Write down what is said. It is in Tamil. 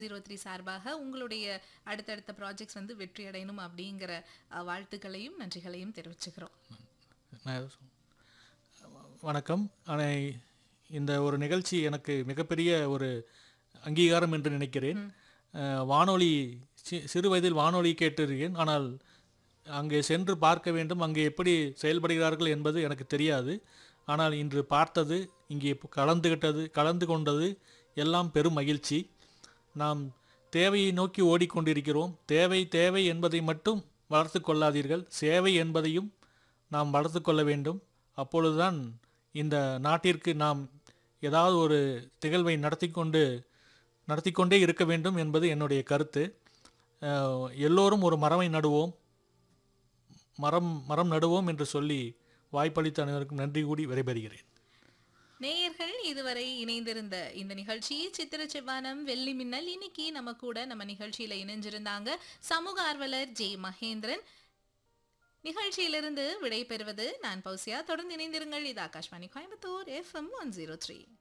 ஜீரோ த்ரீ சார்பாக உங்களுடைய அடுத்தடுத்த ப்ராஜெக்ட்ஸ் வந்து வெற்றி அடையணும் அப்படிங்கிற அஹ், வாழ்த்துக்களையும் நன்றிகளையும் தெரிவிச்சுக்கிறோம் நான் வணக்கம் ஆனால் இந்த ஒரு நிகழ்ச்சி எனக்கு மிகப்பெரிய ஒரு அங்கீகாரம் என்று நினைக்கிறேன் அஹ், வானொலி சி- சிறு வயதில் வானொலி கேட்டிருக்கேன் ஆனால் அங்கே சென்று பார்க்க வேண்டும் அங்கே எப்படி செயல்படுகிறார்கள் என்பது எனக்கு தெரியாது ஆனால் இன்று பார்த்தது இங்கே இப்போ கலந்துகிட்டது கலந்து கொண்டது எல்லாம் பெரும் மகிழ்ச்சி நாம் தேவையை நோக்கி ஓடிக்கொண்டிருக்கிறோம் தேவை தேவை என்பதை மட்டும் வளர்த்து கொள்ளாதீர்கள் சேவை என்பதையும் நாம் வளர்த்து கொள்ள வேண்டும் அப்பொழுதுதான் இந்த நாட்டிற்கு நாம் ஏதாவது ஒரு திகழ்வை நடத்தி கொண்டு நடத்தி கொண்டே இருக்க வேண்டும் என்பது என்னுடைய கருத்து அஹ், எல்லோரும் ஒரு மரமை நடுவோம் மரம் மரம் நடுவோம் என்று சொல்லி வாய்ப்பளித்த அனைவருக்கும் நன்றி கூடி விடைபெறுகிறேன் நேயர்கள் இதுவரை இணைந்திருந்த இந்த நிகழ்ச்சி சித்திர செவ்வானம் வெள்ளி மின்னல் இன்னைக்கு நம்ம கூட நம்ம நிகழ்ச்சியில இணைஞ்சிருந்தாங்க சமூக ஆர்வலர் ஜே மகேந்திரன் நிகழ்ச்சியிலிருந்து விடை பெறுவது நான் பௌசியா தொடர்ந்து இணைந்திருங்கள் இது Akashvani Coimbatore FM one zero three